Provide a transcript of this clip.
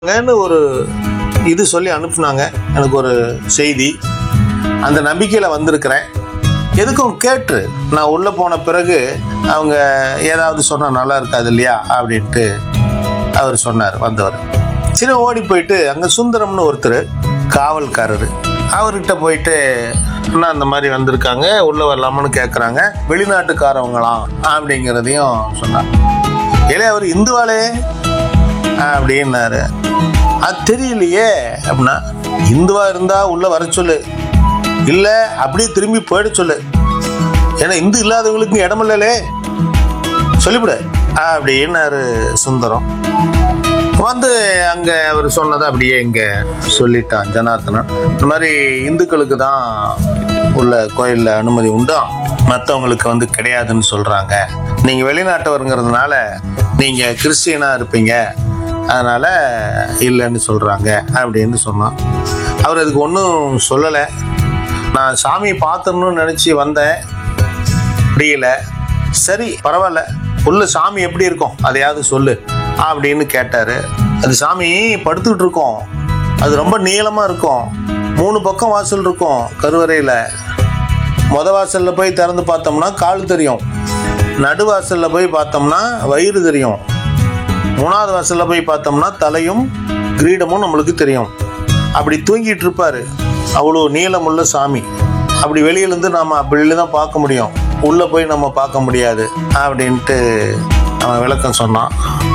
ங்கன்னு ஒரு இது சொல்லி அனுப்புனாங்க எனக்கு ஒரு செய்தி அந்த நம்பிக்கையில் வந்திருக்கிறேன் எதுக்கும் கேட்டு நான் உள்ளே போன பிறகு அவங்க ஏதாவது சொன்னால் நல்லா இருக்காது இல்லையா அப்படின்ட்டு அவர் சொன்னார் வந்தவர் சரி ஓடி போயிட்டு அங்கே சுந்தரம்னு ஒருத்தர் காவல்காரர் அவர்கிட்ட போயிட்டு அண்ணா இந்த மாதிரி வந்திருக்காங்க உள்ளே வரலாமான்னு கேட்குறாங்க வெளிநாட்டுக்காரவங்களாம் அப்படிங்கிறதையும் சொன்னார் ஏலே அவர் இந்துவாலே அப்படின்னாரு அது தெரியலையே அப்படின்னா இந்துவா இருந்தா உள்ள வர சொல்லு இல்ல அப்படியே திரும்பி போயிட சொல்லு ஏன்னா இந்து இல்லாதவங்களுக்கு இடம் இல்லலே சொல்லிவிடு அப்படின்னாரு சுந்தரம் வந்து அங்க அவர் சொன்னதை அப்படியே இங்க சொல்லிட்டான் ஜனார்த்தனன் இந்த மாதிரி இந்துக்களுக்கு தான் உள்ள கோயில்ல அனுமதி உண்டா மற்றவங்களுக்கு வந்து கிடையாதுன்னு சொல்றாங்க நீங்க வெளிநாட்டவருங்கிறதுனால நீங்க கிறிஸ்டியனா இருப்பீங்க அதனால இல்லைன்னு சொல்றாங்க அப்படின்னு சொன்னான் அவர் அதுக்கு ஒன்றும் சொல்லலை நான் சாமியை பார்த்துடணும்னு நினச்சி வந்தேன் முடியல சரி பரவாயில்ல உள்ள சாமி எப்படி இருக்கும் அதையாவது சொல்லு அப்படின்னு கேட்டாரு அது சாமி படுத்துக்கிட்டு இருக்கோம் அது ரொம்ப நீளமா இருக்கும் மூணு பக்கம் வாசல் இருக்கும் கருவறையில மொத வாசல்ல போய் திறந்து பார்த்தோம்னா கால் தெரியும் நடுவாசல்ல போய் பார்த்தோம்னா வயிறு தெரியும் மூணாவது வாசல்ல போய் பார்த்தோம்னா தலையும் கிரீடமும் நம்மளுக்கு தெரியும் அப்படி தூங்கிட்டு இருப்பாரு அவ்வளோ நீளமுள்ள சாமி அப்படி வெளியிலேருந்து நாம அப்படி தான் பார்க்க முடியும் உள்ள போய் நம்ம பார்க்க முடியாது அப்படின்ட்டு அவன் விளக்கம் சொன்னான்